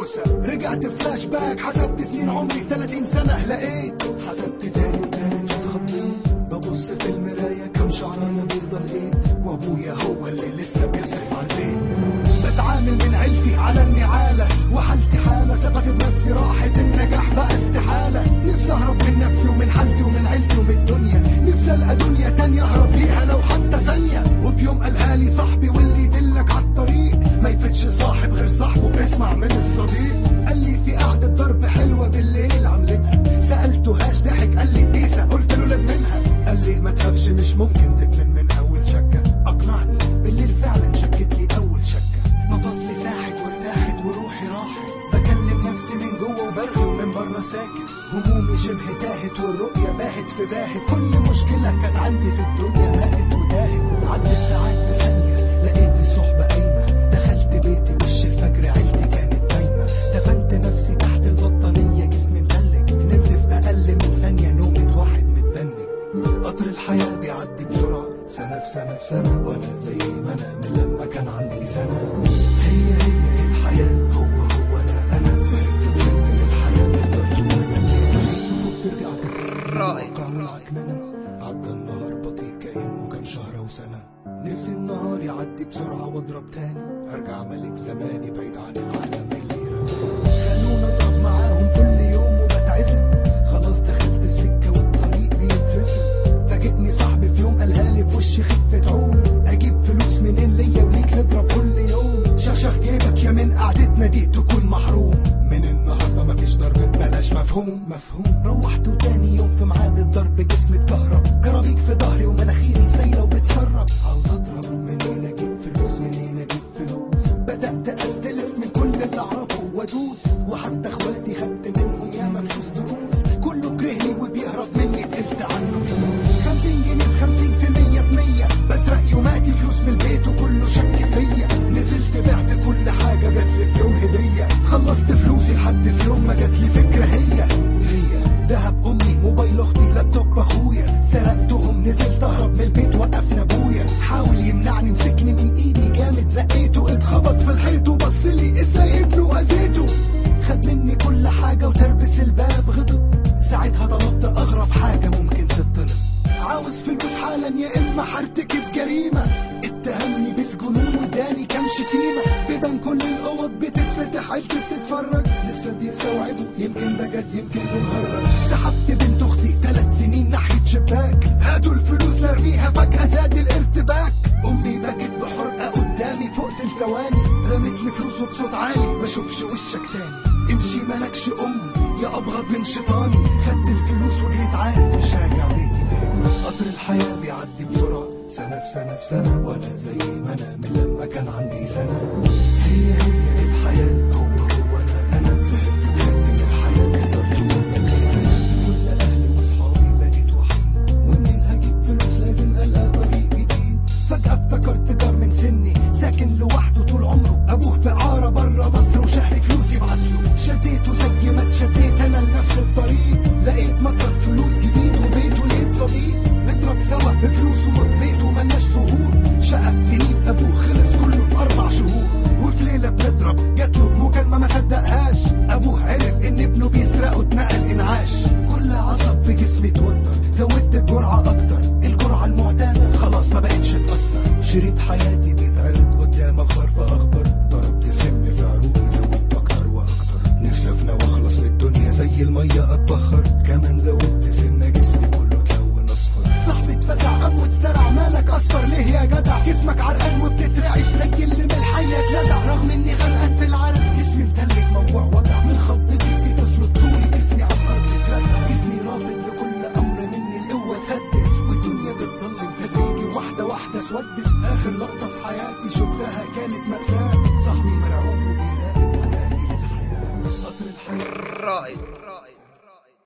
بوسة رجعت فلاش باك حسبت سنين عمري 30 سنة لقيت حسبت تاني وتالت واتخضيت ببص في المراية كم شعراية بيضة لقيت وابويا هو اللي لسه بيصرف على البيت بتعامل من عيلتي على النعالة وحالتي حالة ثقتي بنفسي راحت النجاح بقى استحالة نفسي اهرب من نفسي ومن حالتي ومن عيلتي ومن الدنيا نفسي القى دنيا تانية اهرب ليها لو حتى ثانية وفي يوم قالها لي صاحبي واللي يدلك على الطريق ما يفتش صاحب غير صاحبه اسمع من الصديق قال لي في قعدة ضرب حلوة بالليل عاملينها سألته هاش ضحك قال لي بيسا قلت له لب منها قال لي ما تخافش مش ممكن تدمن من اول شكة اقنعني بالليل فعلا شكت لي اول شكة مفاصلي ساحت وارتاحت وروحي راحت بكلم نفسي من جوه وبرغي ومن بره ساكت همومي شبه تاهت والرؤية باهت في باهت كل مشكلة كانت عندي في الدنيا ماتت وتاهت عدت ساعات بثانية لقيت الصحبة قايمة دخلت بيتي وش الفجر عيلتي كانت نايمة دفنت نفسي تحت البطانية جسمي متلج نمت في أقل من ثانية نومة واحد متبنج قطر الحياة بيعدي بسرعة سنة في سنة في سنة وأنا زي ما أنا من لما كان عندي سنة هي هي الحياة هو هو أنا أنا زهقت بجد من الحياة تقدر تقول صحيت وفوق رجعت رائع. العكننة عدى النهار بطيء كأنه كان شهر وسنة نفسي النهار يعدي بسرعة واضرب تاني ارجع ملك زماني بعيد عن العالم اللي رماني خلونا اضرب معاهم كل يوم وبتعزم خلاص دخلت السكة والطريق بيترسم فاجئني صاحبي في يوم قالها لي في وشي خفة عون اجيب فلوس منين ليا وليك نضرب كل يوم شخشخ جيبك يا من قعدتنا دي تكون محروم من النهارده مفيش ضرب ببلاش مفهوم مفهوم روحت وتاني يوم في ميعاد الضرب جسمي اتكهرب كرابيك في ظهري ومناخيري سايله وبتسرب عاوز اضرب منين اجيب فلوس منين اجيب فلوس بدات استلف من كل اللي اعرفه وادوس وحتى اخواتي خدت منهم ياما فلوس دروس كله كرهني وبيهرب مني قلت عنه فلوس 50 جنيه في 50 في 100 في 100 بسرق يوماتي فلوس من البيت وكله شك فيا نزلت بعت كل حاجه جات لي في يوم هديه خلصت فلوسي لحد في يوم ما جات لي فكره هي هي دهب امي موبايل اختي لابتوب اخويا سرقتهم نزلت اهرب من البيت وقفنا ابويا حاول يمنعني مسكني من ايدي جامد زقيته اتخبط في الحيط وبص لي ازاي ابنه واذيته خد مني كل حاجه وتربس الباب غضب ساعتها طلبت اغرب حاجه ممكن تطلب عاوز فلوس حالا يا اما هرتكب جريمه اتهمني بالجنون واداني كام شتيمه بيبان كل الاوض بتتفتح عيلتي بتتفرج لسه بيستوعبوا يمكن ده جد يمكن بنهرج سحبت بنت اختي ثلاث سنين ناحيه شباك هاتوا الفلوس نرميها فجاه زاد الارتباك امي بكت بحرقه قدامي فوق ثواني رمت لي فلوس وبصوت عالي ما اشوفش وشك تاني امشي مالكش ام يا ابغض من شيطاني خدت الفلوس وجريت عارف مش راجع بيتي تاني قطر الحياه بيعدي بسرعه سنه في سنه في سنه وانا زي ما انا من لما كان عندي سنه هي هي الحياه هو هو انا انا زهقت بجد من الحياه تقدر تقول لك خسرت كل اهلي واصحابي بقيت وحيد ومنين هجيب فلوس لازم القى طريق جديد فجاه افتكرت جار من سني ساكن لوحده طول عمره ابوه في عاره بره مصر وشهري فلوس يبعتله شديته زي ما اتشديت انا لنفس الطريق لقيت مصدر فلوس جديد وبيت ولقيت صديق نضرب سوا بفلوسه وبيته ملناش ظهور شقة سنين ابوه خلص كله في اربع شهور وفي ليله بنضرب جات له مكالمه ما صدقهاش ابوه عرف ان ابنه بيسرقه اتنقل انعاش كل عصب في جسمي اتوتر زودت الجرعه اكتر الجرعه المعتاده خلاص ما بقتش تاثر شريط حياتي بيتعرض قدام اخبار في اخبار ضربت سم في عروقي زودت اكتر واكتر نفسي افنى واخلص من الدنيا زي الميه اتبخر كمان زودت سنه جسمي كله اتلون اصفر صاحبي اتفزع قام واتسرع مالك اصفر ليه يا جدع جسمك عرقان وبتترعش زي اللي من الحي اتلدع رغم اني غرقان في العرق جسمي متلج موجوع وجع من خضتي بتصمت طولي جسمي على الارض اترزع جسمي رافض لكل امر مني القوه اتهدد والدنيا بتضلم تدريجي واحده واحده اسودت اخر لقطه في حياتي شفتها كانت مأساة صاحبي